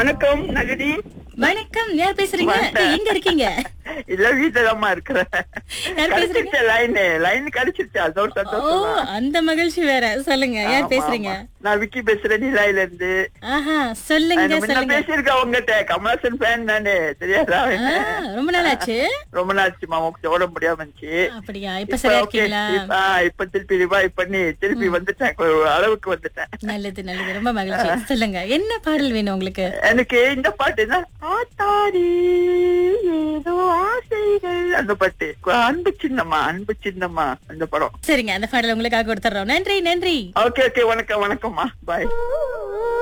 வணக்கம் நகரி வணக்கம் யார் பேசுறீங்க வணக்கம். எங்க இருக்கீங்க இல்ல வீட்டுலதாம்மா இருக்கிறேன் யார் பேசுறீங்க? கிடைச்சிருச்சு லைன் லைன் கிடைச்சிருச்சு அது ஒரு ஓ சந்தோஷம் தான். அந்த மகிழ்ச்சி வேற சொல்லுங்க யார் ஆமா, பேசுறீங்க ஆமா. நான் விக்கி பேசுறேன் நிலாயில இருந்து ஆஹா சொல்லுங்க நான் முன்ன சொல்லுங்க பேசியிருக்கேன் உங்ககிட்ட கமலாசன் ஃபேன் நானு தெரியாதா ஆ, ரொம்ப நாள் ஆச்சு ரொம்ப நாச்சுமா உங்களுக்கு ஓட முடியாம இருந்துச்சு அப்படியா இப்ப இப்ப சரியா okay. இருக்கீங்களா இப்ப, ஆ, இப்ப திருப்பி ரிவைவ் பண்ணி திருப்பி வந்துட்டேன் ஒரு அளவுக்கு வந்துட்டேன் நல்லது நல்லது ரொம்ப மகிழ்ச்சி சொல்லுங்க என்ன பாடல் வேணும் உங்களுக்கு எனக்கு இந்த பாட்டு என்ன ஆத்தாடி ஏதோ ஆசைகள் அந்த பாட்டு அன்பு சின்னம்மா அன்பு சின்னம்மா அந்த படம் சரிங்க அந்த பாடல் உங்களுக்காக கொடுத்துறோம் நன்றி நன்றி ஓகே ஓகே வணக்கம் வணக்கம்மா பாய்